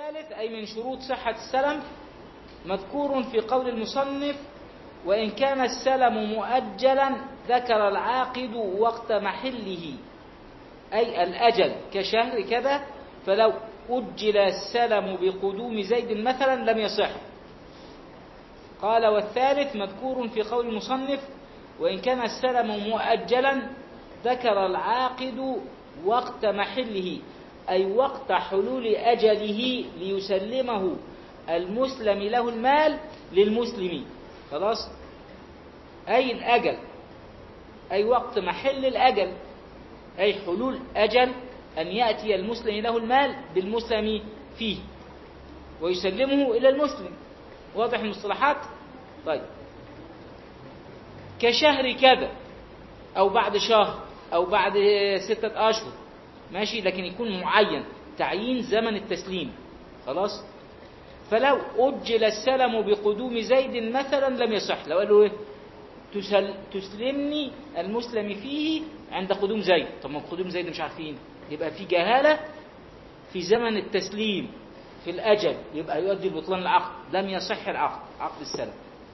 والثالث أي من شروط صحة السلم مذكور في قول المصنف وإن كان السلم مؤجلا ذكر العاقد وقت محله أي الأجل كشهر كذا فلو أجل السلم بقدوم زيد مثلا لم يصح قال والثالث مذكور في قول المصنف وإن كان السلم مؤجلا ذكر العاقد وقت محله أي وقت حلول أجله ليسلمه المسلم له المال للمسلم خلاص أي الأجل أي وقت محل الأجل أي حلول أجل أن يأتي المسلم له المال بالمسلم فيه ويسلمه إلى المسلم واضح المصطلحات طيب كشهر كذا أو بعد شهر أو بعد ستة أشهر ماشي لكن يكون معين تعيين زمن التسليم خلاص فلو أجل السلم بقدوم زيد مثلا لم يصح لو قالوا إيه تسل تسلمني المسلم فيه عند قدوم زيد طب ما قدوم زيد مش عارفين يبقى في جهالة في زمن التسليم في الأجل يبقى يؤدي لبطلان العقد لم يصح العقد عقد السلم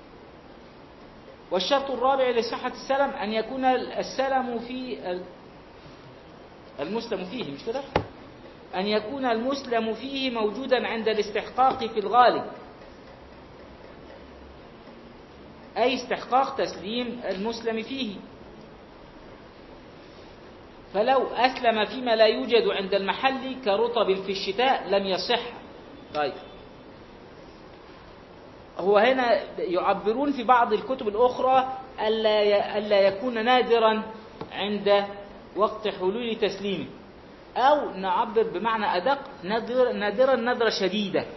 والشرط الرابع لصحة السلم أن يكون السلم في المسلم فيه مش كده أن يكون المسلم فيه موجودا عند الاستحقاق في الغالب أي استحقاق تسليم المسلم فيه فلو أسلم فيما لا يوجد عند المحل كرطب في الشتاء لم يصح طيب هو هنا يعبرون في بعض الكتب الأخرى ألا ألا يكون نادرا عند وقت حلول تسليمه أو نعبر بمعنى أدق نادر نادرا نادرة شديدة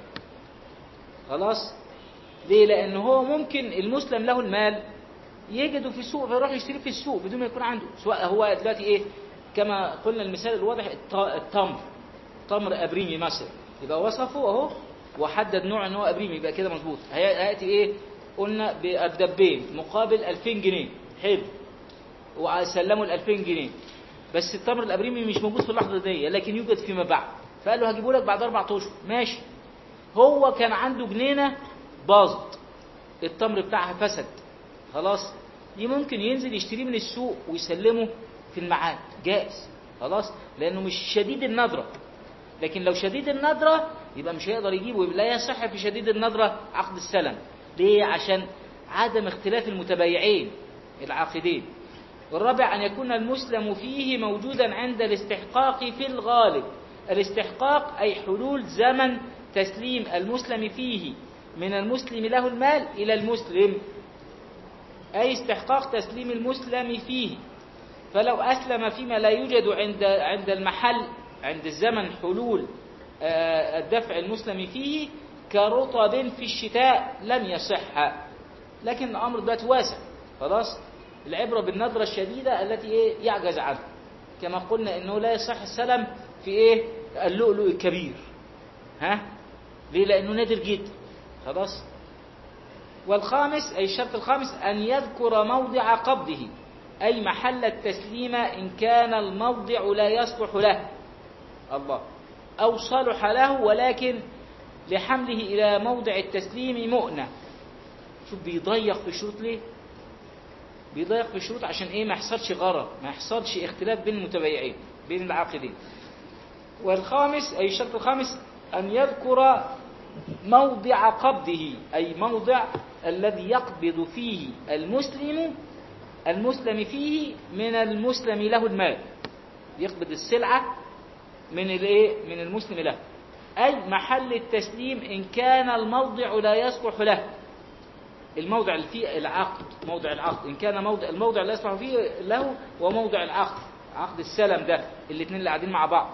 خلاص ليه لأن هو ممكن المسلم له المال يجده في السوق فيروح يشتري في السوق بدون ما يكون عنده سواء هو دلوقتي إيه كما قلنا المثال الواضح التمر تمر أبريمي مثلا يبقى وصفه أهو وحدد نوع ان هو ابريمي يبقى كده مظبوط هياتي ايه قلنا بالدبين مقابل 2000 جنيه حلو وسلموا ال 2000 جنيه بس التمر الابريمي مش موجود في اللحظه دي لكن يوجد فيما بعد فقال له هجيبه لك بعد اربع اشهر ماشي هو كان عنده جنينه باظت التمر بتاعها فسد خلاص دي ممكن ينزل يشتريه من السوق ويسلمه في الميعاد جائز خلاص لانه مش شديد النضره لكن لو شديد النضره يبقى مش هيقدر يجيبه يبقى لا يصح في شديد النظرة عقد السلم ليه عشان عدم اختلاف المتبايعين العاقدين والرابع أن يكون المسلم فيه موجودا عند الاستحقاق في الغالب الاستحقاق أي حلول زمن تسليم المسلم فيه من المسلم له المال إلى المسلم أي استحقاق تسليم المسلم فيه فلو أسلم فيما لا يوجد عند عند المحل عند الزمن حلول الدفع المسلم فيه كرطب في الشتاء لم يصح لكن الأمر دلوقتي واسع خلاص العبرة بالنظرة الشديدة التي إيه يعجز عنها كما قلنا إنه لا يصح السلم في إيه اللؤلؤ الكبير ها ليه لأنه نادر جدا خلاص والخامس أي الشرط الخامس أن يذكر موضع قبضه أي محل التسليم إن كان الموضع لا يصلح له الله أو صلح له ولكن لحمله إلى موضع التسليم مؤنة شوف بيضيق في الشروط ليه بيضيق في الشروط عشان ايه ما يحصلش غرر ما يحصلش اختلاف بين المتبايعين بين العاقدين والخامس أي الشرط الخامس أن يذكر موضع قبضه أي موضع الذي يقبض فيه المسلم المسلم فيه من المسلم له المال يقبض السلعة من الايه من المسلم له أي محل التسليم إن كان الموضع لا يصلح له الموضع اللي فيه العقد موضع العقد إن كان موضع الموضع لا يصلح فيه له وموضع العقد عقد السلم ده الاثنين اللي قاعدين مع بعض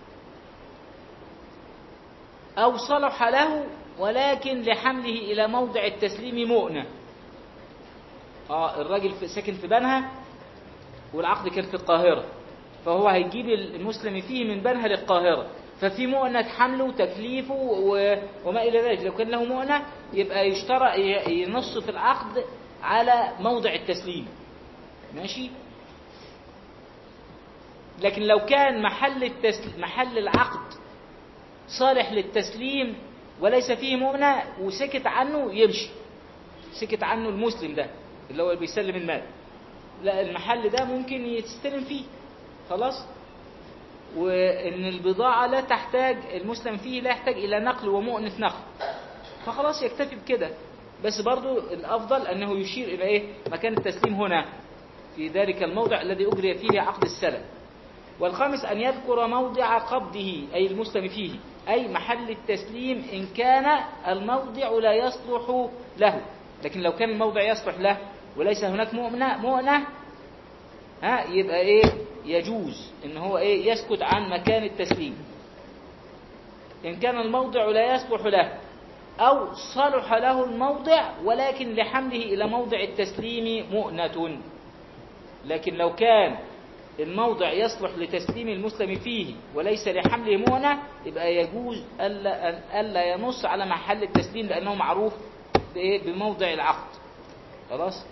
أو صلح له ولكن لحمله إلى موضع التسليم مؤنة آه الراجل ساكن في بنها والعقد كان في القاهرة فهو هيجيب المسلم فيه من بنها للقاهرة ففي مؤنة حمله وتكليفه وما إلى ذلك لو كان له مؤنة يبقى يشترى ينص في العقد على موضع التسليم ماشي لكن لو كان محل التسليم محل العقد صالح للتسليم وليس فيه مؤنة وسكت عنه يمشي سكت عنه المسلم ده اللي هو اللي بيسلم المال لا المحل ده ممكن يستلم فيه خلاص وان البضاعة لا تحتاج المسلم فيه لا يحتاج الى نقل ومؤنة نقل فخلاص يكتفي بكده بس برضو الافضل انه يشير الى ايه مكان التسليم هنا في ذلك الموضع الذي اجري فيه عقد السلم والخامس ان يذكر موضع قبضه اي المسلم فيه اي محل التسليم ان كان الموضع لا يصلح له لكن لو كان الموضع يصلح له وليس هناك مؤنة مؤنة ها يبقى ايه يجوز ان هو ايه يسكت عن مكان التسليم ان كان الموضع لا يصلح له او صلح له الموضع ولكن لحمله الى موضع التسليم مؤنة لكن لو كان الموضع يصلح لتسليم المسلم فيه وليس لحمله مؤنة يبقى يجوز ألا, ألا ينص على محل التسليم لأنه معروف بإيه؟ بموضع العقد خلاص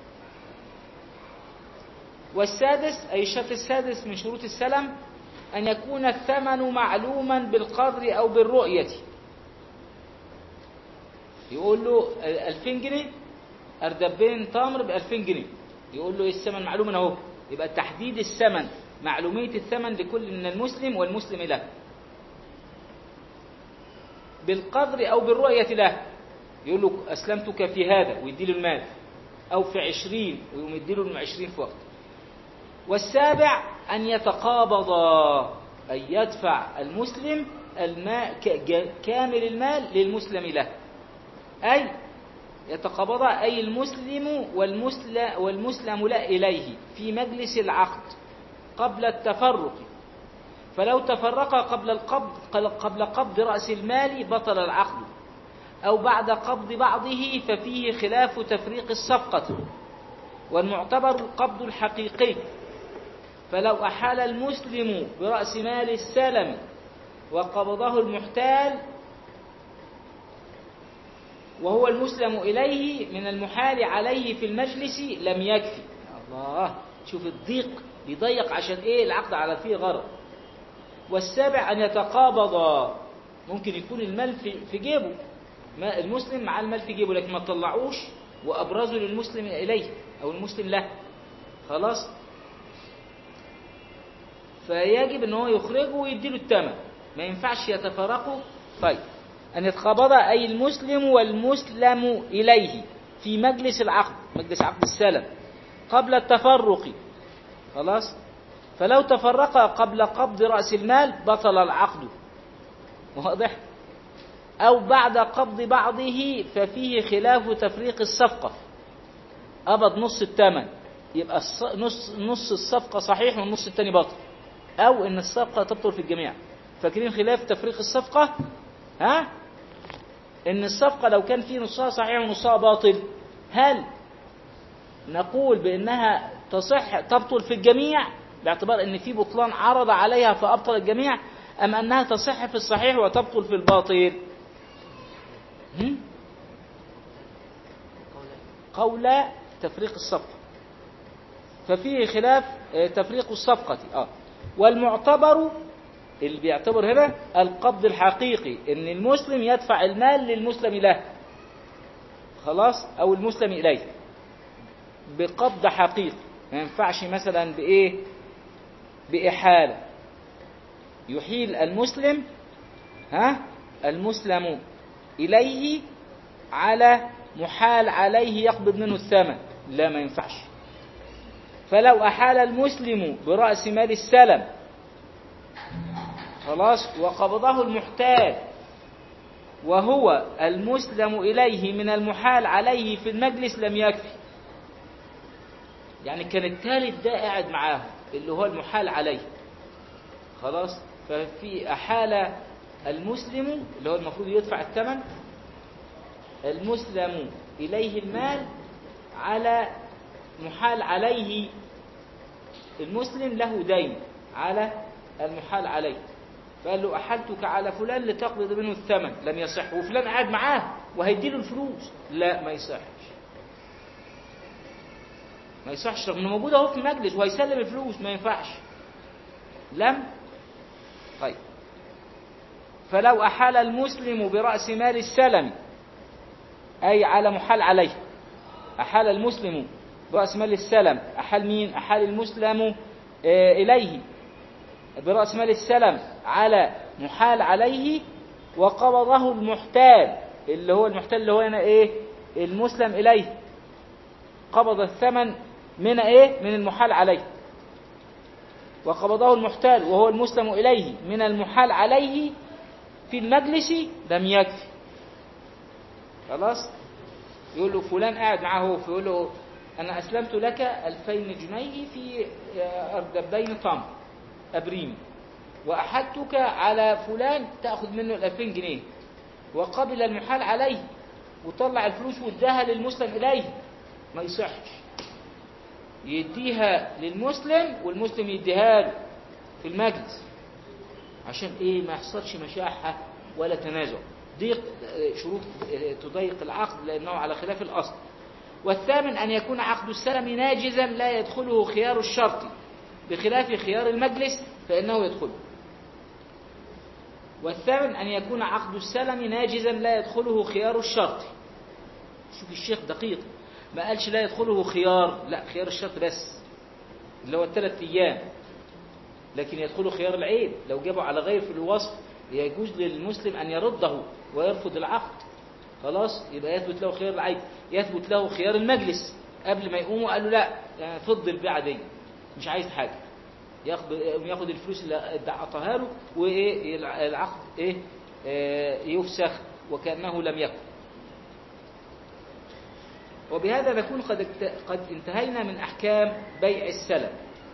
والسادس أي الشرط السادس من شروط السلم أن يكون الثمن معلوما بالقدر أو بالرؤية يقول له 2000 جنيه أردبين تمر ب 2000 جنيه يقول له إيه الثمن معلوم أهو يبقى تحديد الثمن معلومية الثمن لكل من المسلم والمسلم له بالقدر أو بالرؤية له يقول له أسلمتك في هذا ويدي له المال أو في عشرين ويقوم يدي له عشرين في وقت والسابع أن يتقابض أن يدفع المسلم الماء كامل المال للمسلم له أي يتقبض أي المسلم والمسلم, والمسلم لا إليه في مجلس العقد قبل التفرق فلو تفرق قبل القبض قبل قبض رأس المال بطل العقد أو بعد قبض بعضه ففيه خلاف تفريق الصفقة والمعتبر القبض الحقيقي فلو أحال المسلم برأس مال السلم وقبضه المحتال وهو المسلم إليه من المحال عليه في المجلس لم يكفي الله شوف الضيق بيضيق عشان ايه العقد على فيه غرض والسابع أن يتقابض ممكن يكون المال في, في جيبه ما المسلم مع المال في جيبه لكن ما طلعوش وأبرزه للمسلم إليه أو المسلم له خلاص فيجب ان هو يخرجه ويديله الثمن ما ينفعش يتفرقوا طيب أن يتقابض أي المسلم والمسلم إليه في مجلس العقد مجلس عقد السلم قبل التفرق خلاص فلو تفرق قبل قبض رأس المال بطل العقد واضح أو بعد قبض بعضه ففيه خلاف تفريق الصفقة قبض نص الثمن يبقى نص نص الصفقة صحيح والنص الثاني باطل أو إن الصفقة تبطل في الجميع فاكرين خلاف تفريق الصفقة ها إن الصفقة لو كان في نصها صحيح ونصها باطل هل نقول بأنها تصح تبطل في الجميع باعتبار أن في بطلان عرض عليها فأبطل الجميع أم أنها تصح في الصحيح وتبطل في الباطل هم؟ قول تفريق الصفقة ففيه خلاف تفريق الصفقة آه. والمعتبر اللي بيعتبر هنا القبض الحقيقي ان المسلم يدفع المال للمسلم له خلاص او المسلم اليه بقبض حقيقي ما ينفعش مثلا بايه باحاله يحيل المسلم ها المسلم اليه على محال عليه يقبض منه الثمن لا ما ينفعش فلو أحال المسلم برأس مال السلم خلاص وقبضه المحتال وهو المسلم إليه من المحال عليه في المجلس لم يكفي يعني كان الثالث ده قاعد معاه اللي هو المحال عليه خلاص ففي أحال المسلم اللي هو المفروض يدفع الثمن المسلم إليه المال على محال عليه المسلم له دين على المحال عليه فقال له أحلتك على فلان لتقبض منه الثمن لم يصح وفلان قاعد معاه وهيديله الفلوس لا ما يصحش ما يصحش رغم انه موجود اهو في المجلس وهيسلم الفلوس ما ينفعش لم طيب فلو أحال المسلم برأس مال السلم أي على محال عليه أحال المسلم برأس مال السلم أحال مين؟ أحال المسلم آه، إليه برأس مال السلم على محال عليه وقبضه المحتال اللي هو المحتال اللي هو هنا إيه؟ المسلم إليه قبض الثمن من إيه؟ من المحال عليه وقبضه المحتال وهو المسلم إليه من المحال عليه في المجلس لم يكفي خلاص يقول له فلان قاعد معاه هو فيقول له أنا أسلمت لك ألفين جنيه في أردبين طم أبريم وأحدتك على فلان تأخذ منه الألفين جنيه وقبل المحال عليه وطلع الفلوس واداها للمسلم إليه ما يصحش يديها للمسلم والمسلم يديها له في المجلس عشان ايه ما يحصلش مشاحة ولا تنازع ضيق شروط تضيق العقد لأنه على خلاف الأصل والثامن أن يكون عقد السلم ناجزا لا يدخله خيار الشرط بخلاف خيار المجلس فإنه يدخله والثامن أن يكون عقد السلم ناجزا لا يدخله خيار الشرط شوف الشيخ دقيق ما قالش لا يدخله خيار لا خيار الشرط بس اللي هو الثلاث أيام لكن يدخله خيار العيب لو جابه على غير في الوصف يجوز للمسلم أن يرده ويرفض العقد خلاص يبقى يثبت له خيار العيب يثبت له خيار المجلس قبل ما يقوموا قالوا لا يعني فض البيعة دي مش عايز حاجة ياخد ياخد الفلوس اللي اعطاها له وايه العقد ايه آه يفسخ وكانه لم يكن وبهذا نكون قد قد انتهينا من احكام بيع السلم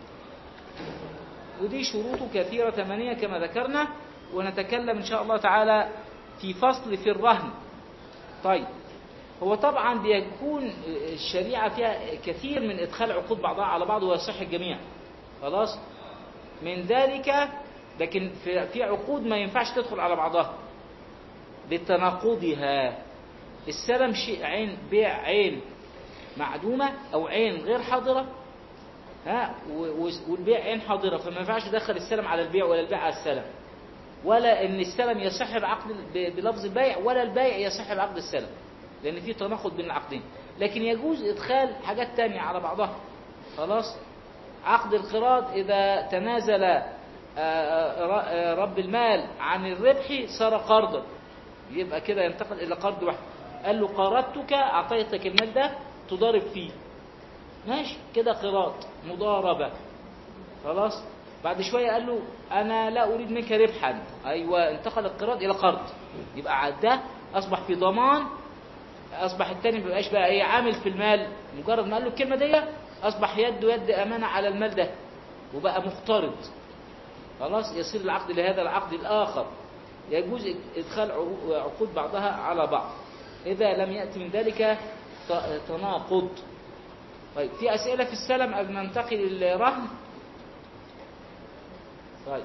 ودي شروط كثيرة ثمانية كما ذكرنا ونتكلم إن شاء الله تعالى في فصل في الرهن طيب هو طبعا بيكون الشريعة فيها كثير من إدخال عقود بعضها على بعض ويصح الجميع خلاص من ذلك لكن في, في عقود ما ينفعش تدخل على بعضها لتناقضها السلم شيء عين بيع عين معدومة أو عين غير حاضرة ها والبيع عين حاضرة فما ينفعش تدخل السلم على البيع ولا البيع على السلم ولا ان السلم يصح بعقد بلفظ البيع ولا البيع يصح بعقد السلم لان في تناقض بين العقدين لكن يجوز ادخال حاجات تانية على بعضها خلاص عقد القراض اذا تنازل رب المال عن الربح صار قرضا يبقى كده ينتقل الى قرض واحد قال له قرضتك اعطيتك المال ده تضارب فيه ماشي كده قراض مضاربه خلاص بعد شوية قال له أنا لا أريد منك ربحا أيوة انتقل القراض إلى قرض يبقى ده أصبح في ضمان أصبح التاني ما بقاش بقى إيه عامل في المال مجرد ما قال له الكلمة دي أصبح يده يد أمانة على المال ده وبقى مقترض خلاص يصير العقد لهذا العقد الآخر يجوز إدخال عقود بعضها على بعض إذا لم يأتي من ذلك تناقض طيب في أسئلة في السلم قبل ما ننتقل للرهن طيب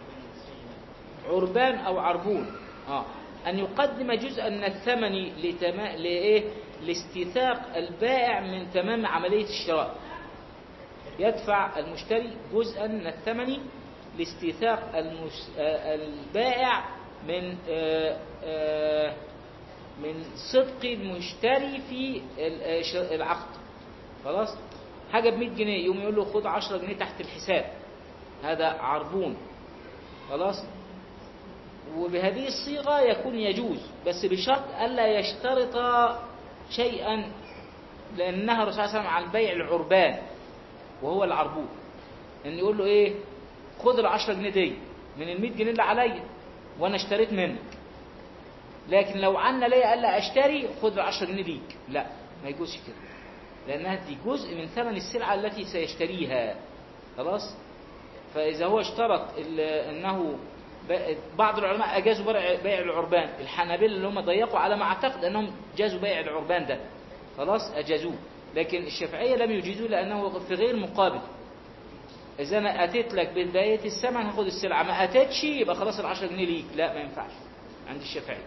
عربان أو عربون آه. أن يقدم جزءا من الثمن لتما... لإيه؟ لاستيثاق البائع من تمام عملية الشراء يدفع المشتري جزءا من الثمن لاستيثاق المس... البائع من آآ آآ من صدق المشتري في العقد خلاص حاجة ب 100 جنيه يوم يقول له خد 10 جنيه تحت الحساب هذا عربون خلاص وبهذه الصيغة يكون يجوز بس بشرط ألا يشترط شيئا لأنها الرسول صلى الله عليه وسلم على البيع العربان وهو العربون إن يقول له إيه خد ال 10 جنيه دي من ال 100 جنيه اللي عليا وأنا اشتريت منك لكن لو عنا ليا ألا أشتري خد ال 10 جنيه ليك لا ما يجوزش كده لأنها دي جزء من ثمن السلعة التي سيشتريها خلاص فإذا هو اشترط أنه بعض العلماء أجازوا بيع العربان الحنابلة اللي هم ضيقوا على ما أعتقد أنهم جازوا بيع العربان ده خلاص أجازوه لكن الشافعية لم يجيزوه لأنه في غير مقابل إذا أنا أتيت لك بداية الثمن هاخد السلعة ما أتيتش يبقى خلاص العشرة جنيه ليك لا ما ينفعش عند الشافعية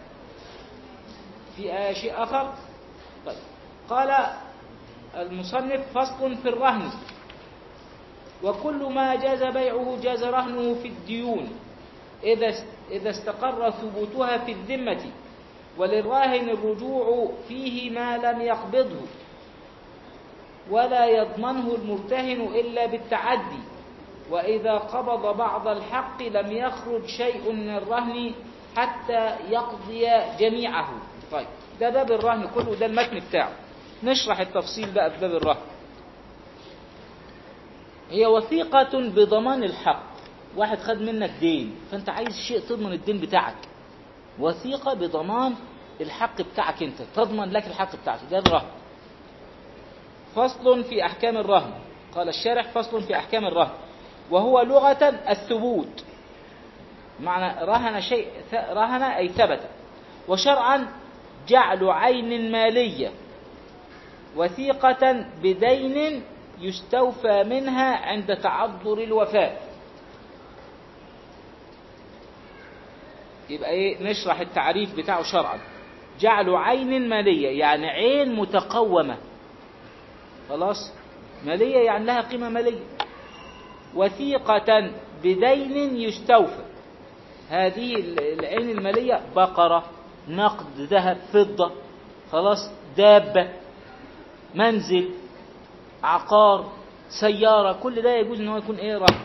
في شيء آخر طيب قال المصنف فصل في وكل ما جاز بيعه جاز رهنه في الديون إذا إذا استقر ثبوتها في الذمة وللراهن الرجوع فيه ما لم يقبضه ولا يضمنه المرتهن إلا بالتعدي وإذا قبض بعض الحق لم يخرج شيء من الرهن حتى يقضي جميعه طيب ده باب الرهن كله ده المتن بتاعه نشرح التفصيل بقى في باب الرهن هي وثيقة بضمان الحق واحد خد منك دين فانت عايز شيء تضمن الدين بتاعك وثيقة بضمان الحق بتاعك انت تضمن لك الحق بتاعك ده الرهن فصل في أحكام الرهن قال الشارح فصل في أحكام الرهن وهو لغة الثبوت معنى رهن شيء رهن أي ثبت وشرعا جعل عين مالية وثيقة بدين يستوفى منها عند تعذر الوفاء يبقى ايه نشرح التعريف بتاعه شرعا جعل عين مالية يعني عين متقومة خلاص مالية يعني لها قيمة مالية وثيقة بدين يستوفى هذه العين المالية بقرة نقد ذهب فضة خلاص دابة منزل عقار سيارة كل ده يجوز ان هو يكون ايه رهن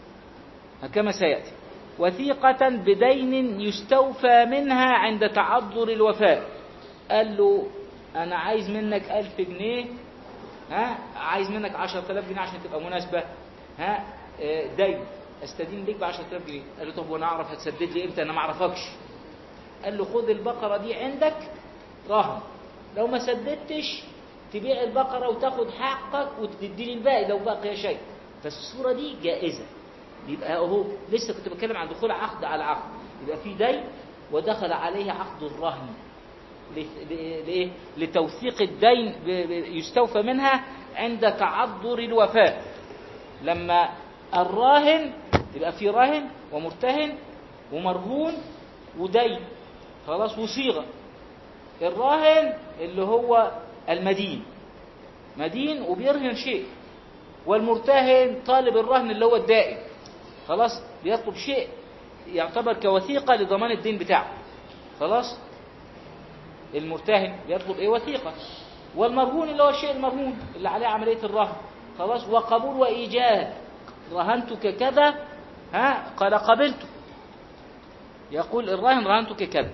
كما سيأتي وثيقة بدين يستوفى منها عند تعذر الوفاء قال له انا عايز منك ألف جنيه ها عايز منك عشرة آلاف جنيه عشان تبقى مناسبة ها دين استدين ليك ب 10000 جنيه قال له طب وانا اعرف هتسدد لي امتى انا ما اعرفكش قال له خد البقره دي عندك رهن لو ما سددتش تبيع البقره وتاخد حقك وتدي لي الباقي لو بقي شيء فالصوره دي جائزه يبقى اهو لسه كنت بتكلم عن دخول عقد على عقد يبقى في دين ودخل عليه عقد الرهن لإيه؟ لتوثيق الدين يستوفى منها عند تعذر الوفاء لما الراهن يبقى في راهن ومرتهن ومرهون ودين خلاص وصيغه الراهن اللي هو المدين مدين وبيرهن شيء والمرتهن طالب الرهن اللي هو الدائم خلاص بيطلب شيء يعتبر كوثيقة لضمان الدين بتاعه خلاص المرتهن بيطلب ايه وثيقة والمرهون اللي هو الشيء المرهون اللي عليه عملية الرهن خلاص وقبول وإيجاد رهنتك كذا ها قال قبلت يقول الراهن رهنتك كذا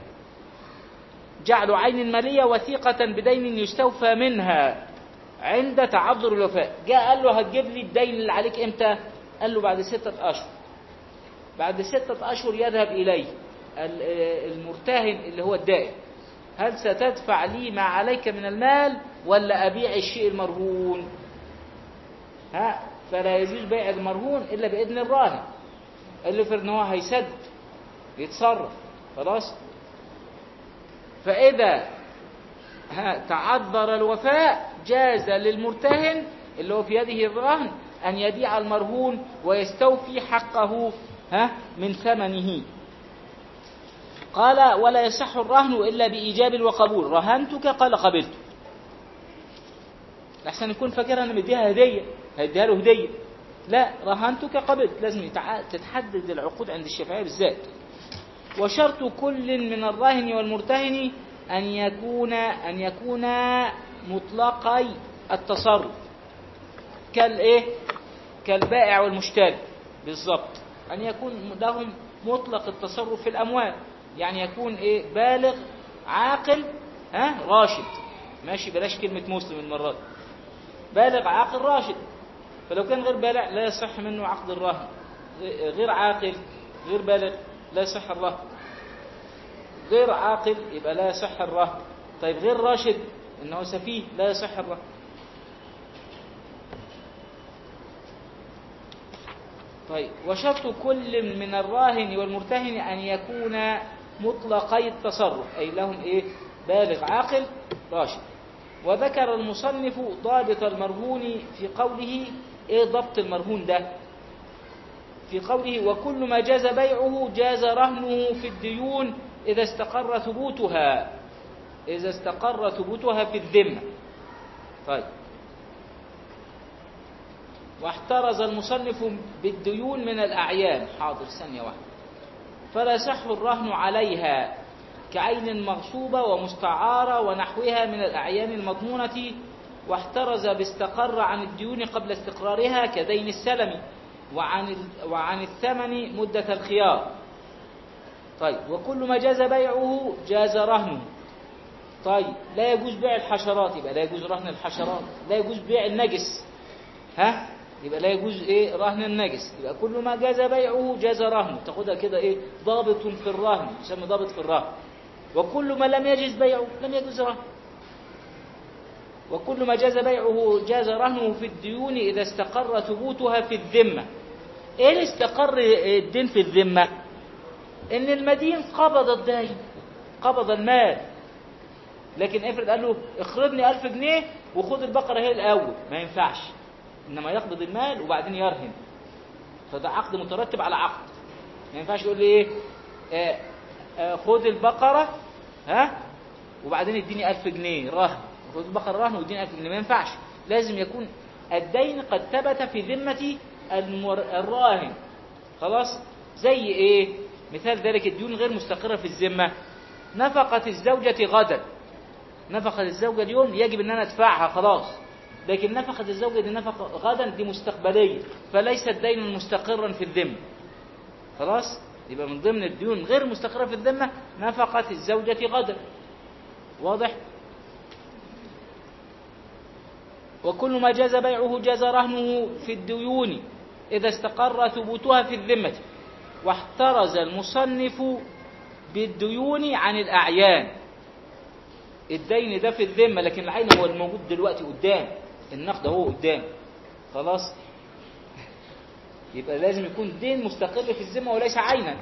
جعل عين مالية وثيقة بدين يستوفى منها عند تعذر الوفاء جاء قال له هتجيب لي الدين اللي عليك امتى قال له بعد ستة أشهر بعد ستة أشهر يذهب إليه المرتهن اللي هو الدائن هل ستدفع لي ما عليك من المال ولا أبيع الشيء المرهون ها فلا يجوز بيع المرهون إلا بإذن الراهن قال له ان هو هيسد يتصرف خلاص فإذا ها تعذر الوفاء جاز للمرتهن اللي هو في يده الرهن أن يبيع المرهون ويستوفي حقه ها من ثمنه قال ولا يصح الرهن إلا بإيجاب وقبول رهنتك قال قبلت لحسن يكون فاكرها أنا مديها هدية هيديها له هدية لا رهنتك قبلت لازم تتحدد العقود عند الشافعية بالذات وشرط كل من الراهن والمرتهن أن يكون أن يكون مطلقي التصرف كالإيه كالبائع والمشتري بالضبط أن يكون لهم مطلق التصرف في الأموال يعني يكون إيه بالغ عاقل ها راشد ماشي بلاش كلمة مسلم المرة دي بالغ عاقل راشد فلو كان غير بالغ لا يصح منه عقد الرهن غير عاقل غير بالغ لا يصح الرهن غير عاقل يبقى لا يصح الرهن طيب غير راشد انه سفيه لا يصح الرهن طيب وشرط كل من الراهن والمرتهن أن يكون مطلقي التصرف أي لهم إيه بالغ عاقل راشد وذكر المصنف ضابط المرهون في قوله إيه ضبط المرهون ده في قوله وكل ما جاز بيعه جاز رهنه في الديون إذا استقر ثبوتها إذا استقر ثبوتها في الذمة طيب واحترز المصنف بالديون من الأعيان حاضر ثانية واحدة فلا يصح الرهن عليها كعين مغصوبة ومستعارة ونحوها من الأعيان المضمونة واحترز باستقر عن الديون قبل استقرارها كدين السلم وعن ال- وعن الثمن مدة الخيار طيب وكل ما جاز بيعه جاز رهنه طيب لا يجوز بيع الحشرات يبقى لا يجوز رهن الحشرات لا يجوز بيع النجس ها يبقى لا يجوز ايه رهن النجس يبقى كل ما جاز بيعه جاز رهنه تاخدها كده ايه ضابط في الرهن يسمى ضابط في الرهن وكل ما لم يجز بيعه لم يجوز رهنه وكل ما جاز بيعه جاز رهنه في الديون إذا استقر ثبوتها في الذمة إيه اللي استقر الدين في الذمة إن المدين قبض الدين قبض المال لكن افرض قال له اخرجني ألف جنيه وخد البقرة هي الأول ما ينفعش إنما يقبض المال وبعدين يرهن فده عقد مترتب على عقد ما ينفعش يقول لي ايه آه آه خد البقرة ها وبعدين اديني ألف جنيه رهن خد البقرة رهن واديني ألف جنيه ما ينفعش لازم يكون الدين قد ثبت في ذمة المر... الراهن خلاص زي ايه مثال ذلك الديون غير مستقرة في الذمة نفقة الزوجة غدا نفقة الزوجة اليوم يجب ان انا ادفعها خلاص لكن نفقة الزوجة دي نفقة غدا دي مستقبلية فليست دين مستقرا في الذمة خلاص يبقى من ضمن الديون غير مستقرة في الذمة نفقة الزوجة غدا واضح وكل ما جاز بيعه جاز رهنه في الديون إذا استقر ثبوتها في الذمة واحترز المصنف بالديون عن الأعيان الدين ده في الذمة لكن العين هو الموجود دلوقتي قدام النقد هو قدام خلاص يبقى لازم يكون دين مستقر في الذمة وليس عينا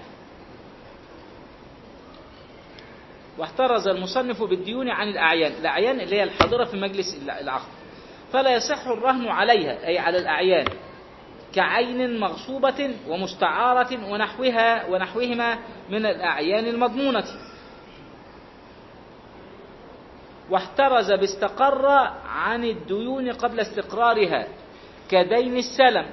واحترز المصنف بالديون عن الأعيان الأعيان اللي هي الحاضرة في مجلس العقد فلا يصح الرهن عليها أي على الأعيان كعين مغصوبة ومستعارة ونحوها ونحوهما من الأعيان المضمونة واحترز باستقر عن الديون قبل استقرارها كدين السلم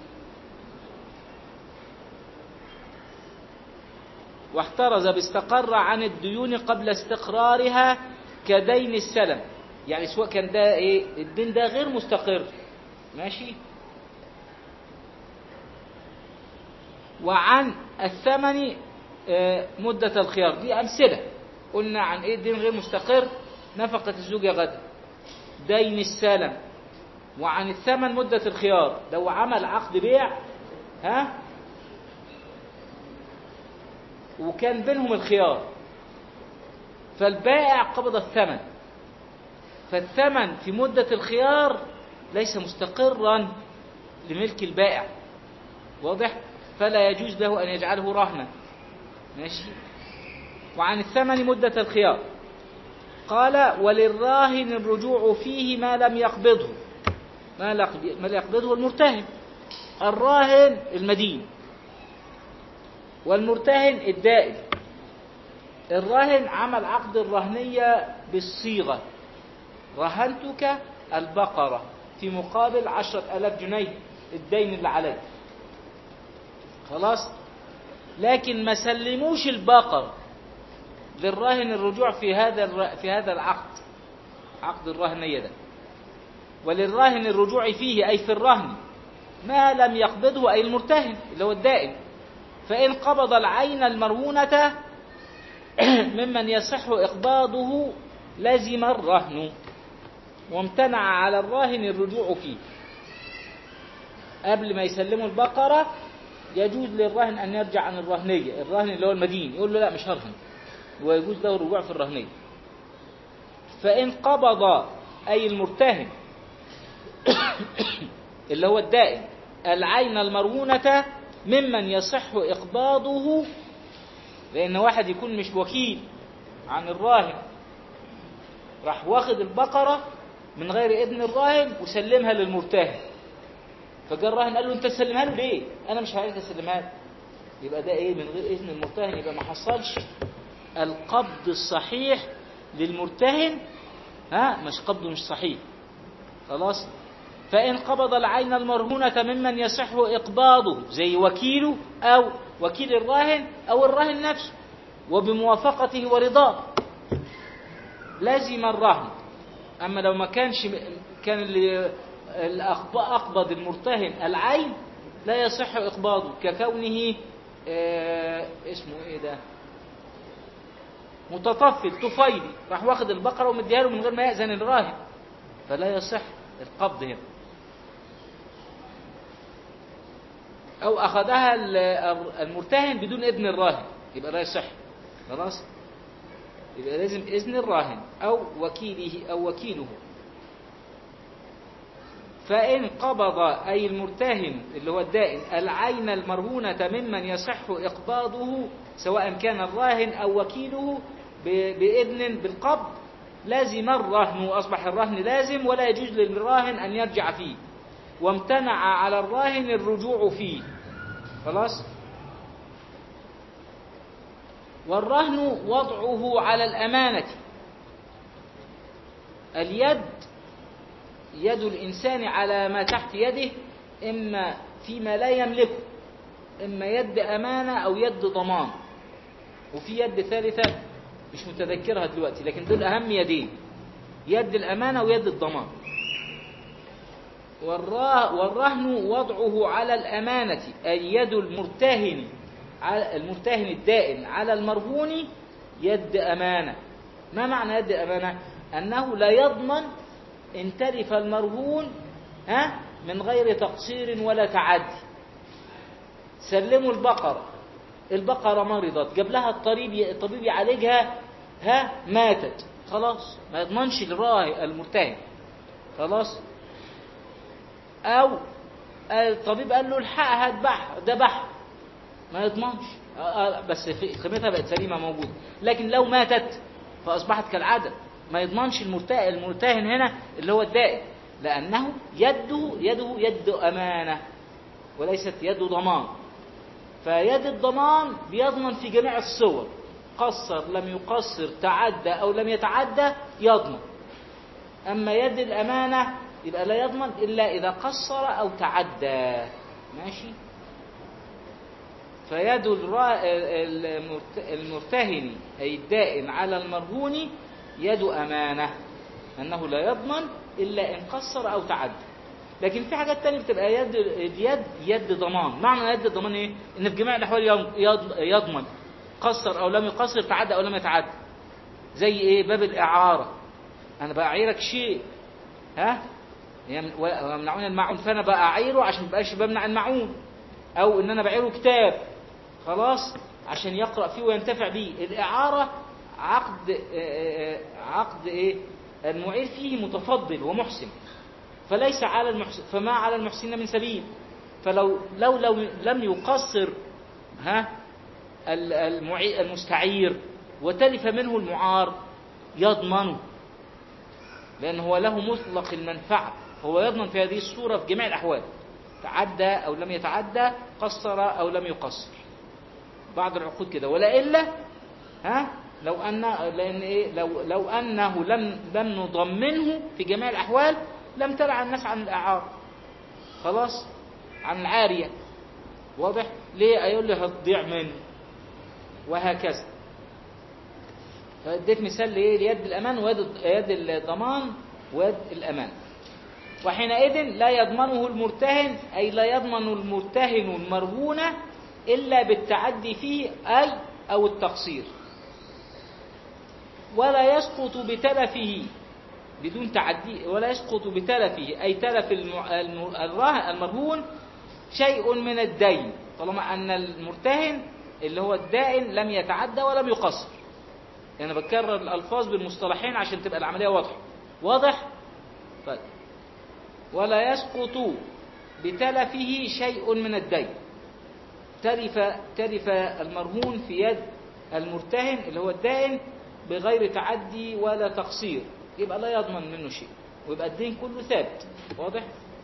واحترز باستقر عن الديون قبل استقرارها كدين السلم يعني سواء كان ده ايه الدين ده غير مستقر ماشي وعن الثمن آه، مدة الخيار دي أمثلة قلنا عن ايه الدين غير مستقر نفقة الزوجة غدا دين السلم وعن الثمن مدة الخيار لو عمل عقد بيع ها وكان بينهم الخيار فالبائع قبض الثمن فالثمن في مدة الخيار ليس مستقرا لملك البائع واضح فلا يجوز له أن يجعله رهنا ماشي وعن الثمن مدة الخيار قال وللراهن الرجوع فيه ما لم يقبضه ما لم يقبضه المرتهن الراهن المدين والمرتهن الدائن الراهن عمل عقد الرهنية بالصيغة رهنتك البقرة في مقابل عشرة ألاف جنيه الدين اللي عليك خلاص لكن ما سلموش البقر للراهن الرجوع في هذا في هذا العقد عقد الرهنية ده وللراهن الرجوع فيه أي في الرهن ما لم يقبضه أي المرتهن اللي هو الدائن فإن قبض العين المرهونة ممن يصح إقباضه لزم الرهن وامتنع على الراهن الرجوع فيه قبل ما يسلموا البقرة يجوز للراهن أن يرجع عن الرهنية الراهن اللي هو المدين يقول له لا مش هرهن ويجوز له الرجوع في الرهنية فإن قبض أي المرتهن اللي هو الدائن العين المرهونة ممن يصح إقباضه لأن واحد يكون مش وكيل عن الراهن راح واخد البقرة من غير إذن الراهن وسلمها للمرتهن فجاء الراهن قال له أنت تسلمها له ليه؟ أنا مش عايز أسلمها له يبقى ده إيه من غير إذن المرتهن يبقى ما حصلش القبض الصحيح للمرتهن ها مش قبضه مش صحيح خلاص فإن قبض العين المرهونة ممن يصح إقباضه زي وكيله أو وكيل الراهن أو الراهن نفسه وبموافقته ورضاه لازم الرهن أما لو ما كانش كان اللي الأقب- أقبض المرتهن العين لا يصح إقباضه ككونه آه، اسمه إيه ده متطفل طفيلي راح واخد البقرة ومديها له من غير ما يأذن الراهن فلا يصح القبض هنا أو أخذها ال- المرتهن بدون إذن الراهن يبقى لا يصح خلاص يبقى لازم إذن الراهن أو وكيله أو وكيله فإن قبض أي المرتهن اللي هو الدائن العين المرهونة ممن يصح إقباضه سواء كان الراهن أو وكيله ب- بإذن بالقبض لازم الرهن وأصبح الرهن لازم ولا يجوز للراهن أن يرجع فيه وامتنع على الراهن الرجوع فيه خلاص والرهن وضعه على الأمانة اليد يد الإنسان على ما تحت يده إما فيما لا يملكه إما يد أمانة أو يد ضمان وفي يد ثالثة مش متذكرها دلوقتي لكن دول أهم يدين يد الأمانة ويد الضمان والرا- والرهن وضعه على الأمانة أي يد المرتهن على المرتهن الدائن على المرهون يد أمانة ما معنى يد أمانة؟ أنه لا يضمن إن تلف المرهون ها من غير تقصير ولا تعدي سلموا البقرة البقرة مرضت جاب لها الطبيب الطبيب يعالجها ها ماتت خلاص ما يضمنش الراهي المرتهن خلاص او الطبيب قال له الحقها اذبحها ذبحها ما يضمنش آه، آه، بس في قيمتها بقت سليمه موجوده لكن لو ماتت فاصبحت كالعدم ما يضمنش المرتهن المرتهن هنا اللي هو الدائن لانه يده يده يد امانه وليست يد ضمان فيد الضمان بيضمن في جميع الصور قصر لم يقصر تعدى او لم يتعدى يضمن اما يد الامانه يبقى لا يضمن الا اذا قصر او تعدى ماشي فيد الرا- المرت- المرتهن أي الدائن على المرهون يد أمانة أنه لا يضمن إلا إن قصر أو تعدى لكن في حاجات تانية بتبقى يد اليد يد ضمان معنى يد الضمان إيه؟ إن في جميع الأحوال يض- يض- يضمن قصر أو لم يقصر تعدى أو لم يتعدى زي إيه باب الإعارة أنا بأعيرك شيء ها يم- ويمنعون المعون فأنا بأعيره عشان ما بقاش بمنع المعون أو إن أنا بعيره كتاب خلاص عشان يقرأ فيه وينتفع به الإعارة عقد آه، آه، عقد إيه المعير فيه متفضل ومحسن فليس على المحسن فما على المحسن من سبيل فلو لو لو لم يقصر ها ال- المعي- المستعير وتلف منه المعار يضمنه لأن هو له مطلق المنفعة هو يضمن في هذه الصورة في جميع الأحوال تعدى أو لم يتعدى قصر أو لم يقصر بعض العقود كده ولا إلا ها لو أن لأن إيه لو لو أنه لم لم نضمنه في جميع الأحوال لم ترع الناس عن الإعارة خلاص عن العارية واضح ليه يقول لي هتضيع منه وهكذا فاديت مثال لايه ليد الامان ويد يد الضمان ويد الامان وحينئذ لا يضمنه المرتهن اي لا يضمن المرتهن المرهون الا بالتعدي فيه اي او التقصير ولا يسقط بتلفه بدون تعدي ولا يسقط بتلفه اي تلف الم- الم- الراه- المرهون شيء من الدين طالما ان المرتهن اللي هو الدائن لم يتعدى ولم يقصر يعني أنا بكرر الألفاظ بالمصطلحين عشان تبقى العملية واضحة واضح؟ طيب ولا يسقط بتلفه شيء من الدين تلف تلف المرهون في يد المرتهن اللي هو الدائن بغير تعدي ولا تقصير يبقى لا يضمن منه شيء ويبقى الدين كله ثابت واضح؟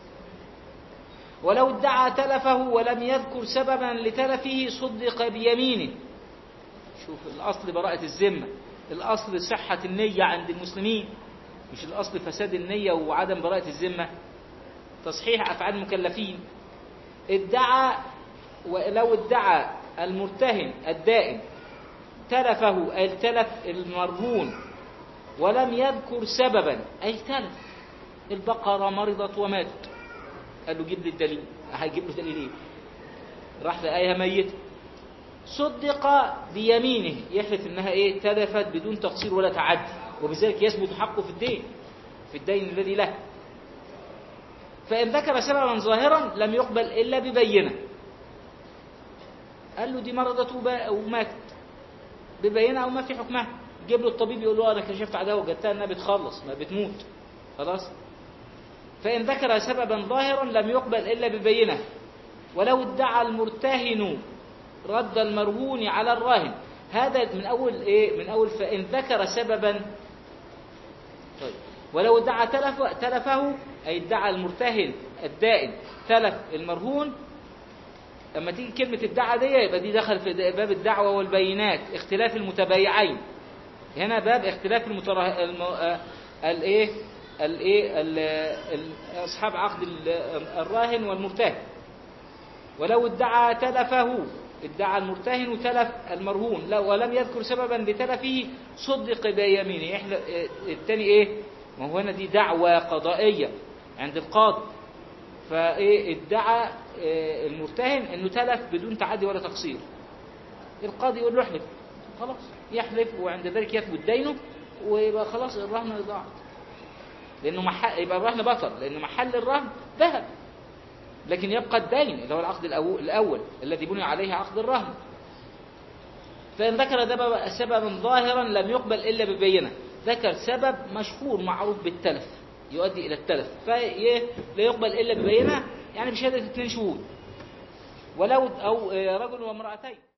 ولو ادعى تلفه ولم يذكر سببا لتلفه صدق بيمينه شوف الأصل براءة الذمة الأصل صحة النية عند المسلمين مش الأصل فساد النية وعدم براءة الذمة تصحيح أفعال المكلفين ادعى ولو ادعى المرتهن الدائم تلفه أي التلف المرهون ولم يذكر سببا أي تلف البقرة مرضت وماتت قال له جيب لي الدليل هيجيب له دليل ايه راح لقاها ميتة صدق بيمينه يحلف انها ايه تلفت بدون تقصير ولا تعدي وبذلك يثبت حقه في الدين في الدين الذي له فإن ذكر سببا ظاهرا لم يقبل إلا ببينة قال له دي مرضت وبا- وماتت ببينة أو ما في حكمها جيب له الطبيب يقول له أنا كشفت عليها وجدتها إنها بتخلص ما بتموت خلاص فإن ذكر سببا ظاهرا لم يقبل إلا ببينة ولو ادعى المرتهن رد المرهون على الراهن هذا من أول إيه من أول فإن ذكر سببا طيب ولو ادعى تلف تلفه أي ادعى المرتهن الدائن تلف المرهون لما تيجي كلمة ادعى دي يبقى دي دخل في باب الدعوة والبينات اختلاف المتبايعين هنا باب اختلاف المتره... الم... آه، الايه الايه ال- ال- اصحاب عقد ال- الراهن والمرتهن ولو ادعى تلفه ادعى المرتهن تلف المرهون لو ولم يذكر سببا لتلفه صدق بيمينه يحل- اه، التاني ايه ما هو هنا دي دعوة قضائية عند القاضي فايه ادعى اه، المرتهن انه تلف بدون تعدي ولا تقصير القاضي يقول له احلف خلاص يحلف وعند ذلك يثبت دينه ويبقى خلاص الرهن ضاعت لانه محل يبقى الرهن بطل لان محل الرهن ذهب لكن يبقى الدين اللي هو العقد الأو- الأول الذي بني عليه عقد الرهن فإن ذكر دب- سببا ظاهرا لم يقبل إلا ببينة ذكر سبب مشهور معروف بالتلف يؤدي إلى التلف فلا يقبل إلا ببينة يعني بشهادة اثنين شهود ولو أو آه، رجل وامرأتين